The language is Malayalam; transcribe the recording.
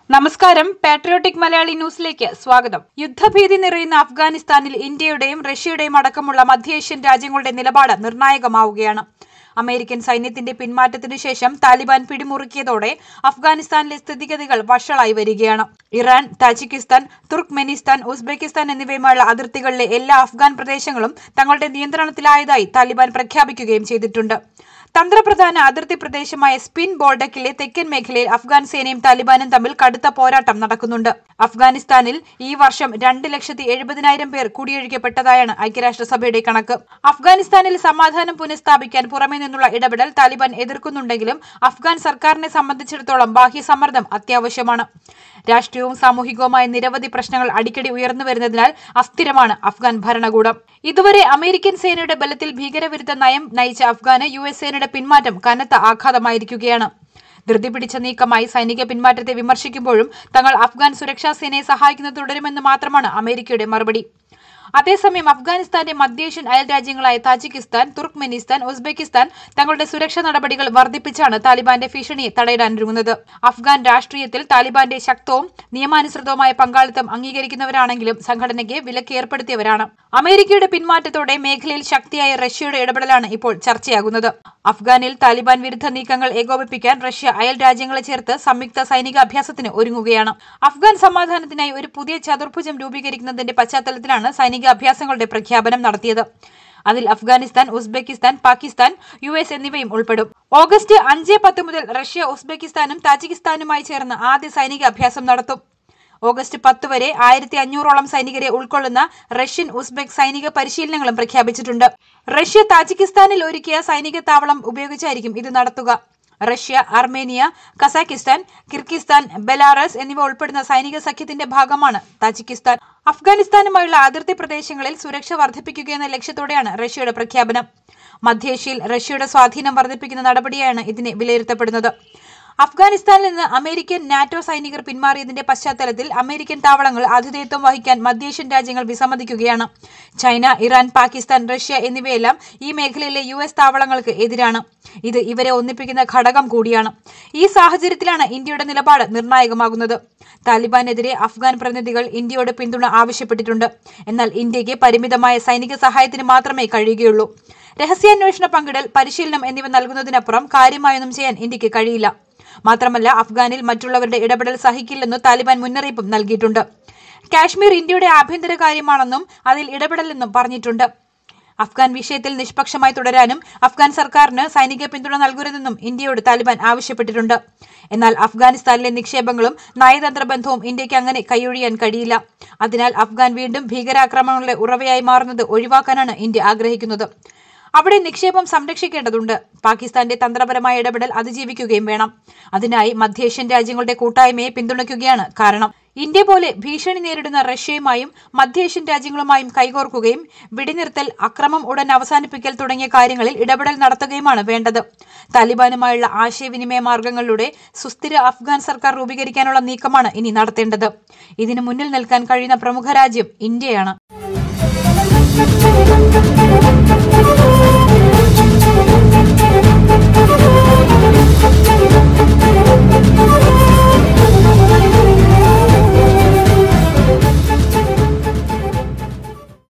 നമസ്കാരം പാട്രിയോട്ടിക് മലയാളി ന്യൂസിലേക്ക് സ്വാഗതം യുദ്ധഭീതി നിറയുന്ന അഫ്ഗാനിസ്ഥാനിൽ ഇന്ത്യയുടെയും റഷ്യയുടെയും അടക്കമുള്ള മധ്യേഷ്യൻ രാജ്യങ്ങളുടെ നിലപാട് നിർണായകമാവുകയാണ് അമേരിക്കൻ സൈന്യത്തിന്റെ പിന്മാറ്റത്തിനു ശേഷം താലിബാൻ പിടിമുറുക്കിയതോടെ അഫ്ഗാനിസ്ഥാനിലെ സ്ഥിതിഗതികൾ വഷളായി വരികയാണ് ഇറാൻ താജിക്കിസ്ഥാൻ തുർക്ക്മെനിസ്ഥാൻ ഉസ്ബെക്കിസ്ഥാൻ എന്നിവയുമായുള്ള അതിർത്തികളിലെ എല്ലാ അഫ്ഗാൻ പ്രദേശങ്ങളും തങ്ങളുടെ നിയന്ത്രണത്തിലായതായി താലിബാൻ പ്രഖ്യാപിക്കുകയും ചെയ്തിട്ടുണ്ട് തന്ത്രപ്രധാന അതിർത്തി പ്രദേശമായ സ്പിൻ ബോർഡക്കിലെ തെക്കൻ മേഖലയിൽ അഫ്ഗാൻ സേനയും താലിബാനും തമ്മിൽ കടുത്ത പോരാട്ടം നടക്കുന്നുണ്ട് അഫ്ഗാനിസ്ഥാനിൽ ഈ വർഷം രണ്ട് ലക്ഷത്തി എഴുപതിനായിരം പേർ കുടിയൊഴിക്കപ്പെട്ടതായാണ് ഐക്യരാഷ്ട്രസഭയുടെ കണക്ക് അഫ്ഗാനിസ്ഥാനിൽ സമാധാനം പുനഃസ്ഥാപിക്കാൻ പുറമെ നിന്നുള്ള ഇടപെടൽ താലിബാൻ എതിർക്കുന്നുണ്ടെങ്കിലും അഫ്ഗാൻ സർക്കാരിനെ സംബന്ധിച്ചിടത്തോളം ബാഹ്യ സമ്മർദ്ദം അത്യാവശ്യമാണ് രാഷ്ട്രീയവും സാമൂഹികവുമായ നിരവധി പ്രശ്നങ്ങൾ അടിക്കടി ഉയർന്നു വരുന്നതിനാൽ അസ്ഥിരമാണ് അഫ്ഗാൻ ഭരണകൂടം ഇതുവരെ അമേരിക്കൻ സേനയുടെ ബലത്തിൽ ഭീകരവിരുദ്ധ നയം നയിച്ച അഫ്ഗാന് യു എസ് സേനയുടെ പിന്മാറ്റം കനത്ത ആഘാതമായിരിക്കുകയാണ് ധൃതി പിടിച്ച നീക്കമായി സൈനിക പിന്മാറ്റത്തെ വിമർശിക്കുമ്പോഴും തങ്ങൾ അഫ്ഗാൻ സുരക്ഷാ സേനയെ സഹായിക്കുന്നത് തുടരുമെന്ന് മാത്രമാണ് അമേരിക്കയുടെ മറുപടി അതേസമയം അഫ്ഗാനിസ്ഥാന്റെ മധ്യേഷ്യൻ അയൽ രാജ്യങ്ങളായ താജിക്കിസ്ഥാൻ തുർക്ക്മെനിസ്ഥാൻ ഉസ്ബെക്കിസ്ഥാൻ തങ്ങളുടെ സുരക്ഷാ നടപടികൾ വർദ്ധിപ്പിച്ചാണ് താലിബാന്റെ ഭീഷണിയെ തടയിടാനൊരുങ്ങുന്നത് അഫ്ഗാൻ രാഷ്ട്രീയത്തിൽ താലിബാന്റെ ശക്തവും നിയമാനുസൃതവുമായ പങ്കാളിത്തം അംഗീകരിക്കുന്നവരാണെങ്കിലും സംഘടനയ്ക്ക് വിലക്ക് ഏർപ്പെടുത്തിയവരാണ് അമേരിക്കയുടെ പിന്മാറ്റത്തോടെ മേഖലയിൽ ശക്തിയായ റഷ്യയുടെ ഇടപെടലാണ് ഇപ്പോൾ ചർച്ചയാകുന്നത് അഫ്ഗാനിൽ താലിബാൻ വിരുദ്ധ നീക്കങ്ങൾ ഏകോപിപ്പിക്കാൻ റഷ്യ അയൽ രാജ്യങ്ങളെ ചേർത്ത് സംയുക്ത സൈനിക അഭ്യാസത്തിന് ഒരുങ്ങുകയാണ് അഫ്ഗാൻ സമാധാനത്തിനായി ഒരു പുതിയ ചതുർഭുജം രൂപീകരിക്കുന്നതിന്റെ പശ്ചാത്തലത്തിലാണ് സൈനിക അഭ്യാസങ്ങളുടെ പ്രഖ്യാപനം നടത്തിയത് അതിൽ Afghanistan Uzbekistan Pakistan U S എന്നിവയും ഉൾപ്പെടും ഓഗസ്റ്റ് അഞ്ച് പത്ത് മുതൽ റഷ്യ ഉസ്ബെക്കിസ്ഥാനും താജിക്കിസ്ഥാനുമായി ചേർന്ന് ആദ്യ സൈനിക അഭ്യാസം നടത്തും ഓഗസ്റ്റ് പത്ത് വരെ ആയിരത്തി അഞ്ഞൂറോളം സൈനികരെ ഉൾക്കൊള്ളുന്ന റഷ്യൻ ഉസ്ബെക് സൈനിക പരിശീലനങ്ങളും പ്രഖ്യാപിച്ചിട്ടുണ്ട് റഷ്യ താജിക്കിസ്ഥാനിൽ ഒരുക്കിയ സൈനിക താവളം ഉപയോഗിച്ചായിരിക്കും ഇത് നടത്തുക Russia Armenia Kazakhstan Kyrgyzstan Belarus എന്നിവ ഉൾപ്പെടുന്ന സൈനിക സഖ്യത്തിന്റെ ഭാഗമാണ് താജിക്കിസ്ഥാൻ അഫ്ഗാനിസ്ഥാനുമായുള്ള അതിർത്തി പ്രദേശങ്ങളിൽ സുരക്ഷ വർദ്ധിപ്പിക്കുകയെന്ന ലക്ഷ്യത്തോടെയാണ് റഷ്യയുടെ പ്രഖ്യാപനം മധ്യേഷ്യയിൽ റഷ്യയുടെ സ്വാധീനം വർദ്ധിപ്പിക്കുന്ന നടപടിയാണ് ഇതിനെ വിലയിരുത്തപ്പെടുന്നത് അഫ്ഗാനിസ്ഥാനിൽ നിന്ന് അമേരിക്കൻ നാറ്റോ സൈനികർ പിന്മാറിയതിന്റെ പശ്ചാത്തലത്തിൽ അമേരിക്കൻ താവളങ്ങൾ ആതിഥേയത്വം വഹിക്കാൻ മധ്യേഷ്യൻ രാജ്യങ്ങൾ വിസമ്മതിക്കുകയാണ് ചൈന ഇറാൻ പാകിസ്ഥാൻ റഷ്യ എന്നിവയെല്ലാം ഈ മേഖലയിലെ യു എസ് താവളങ്ങൾക്ക് എതിരാണ് ഇത് ഇവരെ ഒന്നിപ്പിക്കുന്ന ഘടകം കൂടിയാണ് ഈ സാഹചര്യത്തിലാണ് ഇന്ത്യയുടെ നിലപാട് നിർണായകമാകുന്നത് താലിബാനെതിരെ അഫ്ഗാൻ പ്രതിനിധികൾ ഇന്ത്യയോട് പിന്തുണ ആവശ്യപ്പെട്ടിട്ടുണ്ട് എന്നാൽ ഇന്ത്യക്ക് പരിമിതമായ സൈനിക സഹായത്തിന് മാത്രമേ കഴിയുകയുള്ളൂ രഹസ്യാന്വേഷണ പങ്കിടൽ പരിശീലനം എന്നിവ നൽകുന്നതിനപ്പുറം കാര്യമായൊന്നും ചെയ്യാൻ ഇന്ത്യക്ക് കഴിയില്ല മാത്രമല്ല അഫ്ഗാനിൽ മറ്റുള്ളവരുടെ ഇടപെടൽ സഹിക്കില്ലെന്ന് താലിബാൻ മുന്നറിയിപ്പും നൽകിയിട്ടുണ്ട് കാശ്മീർ ഇന്ത്യയുടെ ആഭ്യന്തര കാര്യമാണെന്നും അതിൽ ഇടപെടലെന്നും പറഞ്ഞിട്ടുണ്ട് അഫ്ഗാൻ വിഷയത്തിൽ നിഷ്പക്ഷമായി തുടരാനും അഫ്ഗാൻ സർക്കാരിന് സൈനിക പിന്തുണ നൽകരുതെന്നും ഇന്ത്യയോട് താലിബാൻ ആവശ്യപ്പെട്ടിട്ടുണ്ട് എന്നാൽ അഫ്ഗാനിസ്ഥാനിലെ നിക്ഷേപങ്ങളും നയതന്ത്ര ബന്ധവും ഇന്ത്യക്ക് അങ്ങനെ കൈയൊഴിയാൻ കഴിയില്ല അതിനാൽ അഫ്ഗാൻ വീണ്ടും ഭീകരാക്രമണങ്ങളുടെ ഉറവയായി മാറുന്നത് ഒഴിവാക്കാനാണ് ഇന്ത്യ ആഗ്രഹിക്കുന്നത് അവിടെ നിക്ഷേപം സംരക്ഷിക്കേണ്ടതുണ്ട് പാകിസ്ഥാന്റെ തന്ത്രപരമായ ഇടപെടൽ അതിജീവിക്കുകയും വേണം അതിനായി മധ്യേഷ്യൻ രാജ്യങ്ങളുടെ കൂട്ടായ്മയെ പിന്തുണയ്ക്കുകയാണ് കാരണം ഇന്ത്യ പോലെ ഭീഷണി നേരിടുന്ന റഷ്യയുമായും മധ്യേഷ്യൻ രാജ്യങ്ങളുമായും കൈകോർക്കുകയും വെടിനിർത്തൽ അക്രമം ഉടൻ അവസാനിപ്പിക്കൽ തുടങ്ങിയ കാര്യങ്ങളിൽ ഇടപെടൽ നടത്തുകയുമാണ് വേണ്ടത് താലിബാനുമായുള്ള ആശയവിനിമയ മാർഗങ്ങളിലൂടെ സുസ്ഥിര അഫ്ഗാൻ സർക്കാർ രൂപീകരിക്കാനുള്ള നീക്കമാണ് ഇനി നടത്തേണ്ടത് ഇതിനു മുന്നിൽ നിൽക്കാൻ കഴിയുന്ന പ്രമുഖ രാജ്യം ഇന്ത്യയാണ്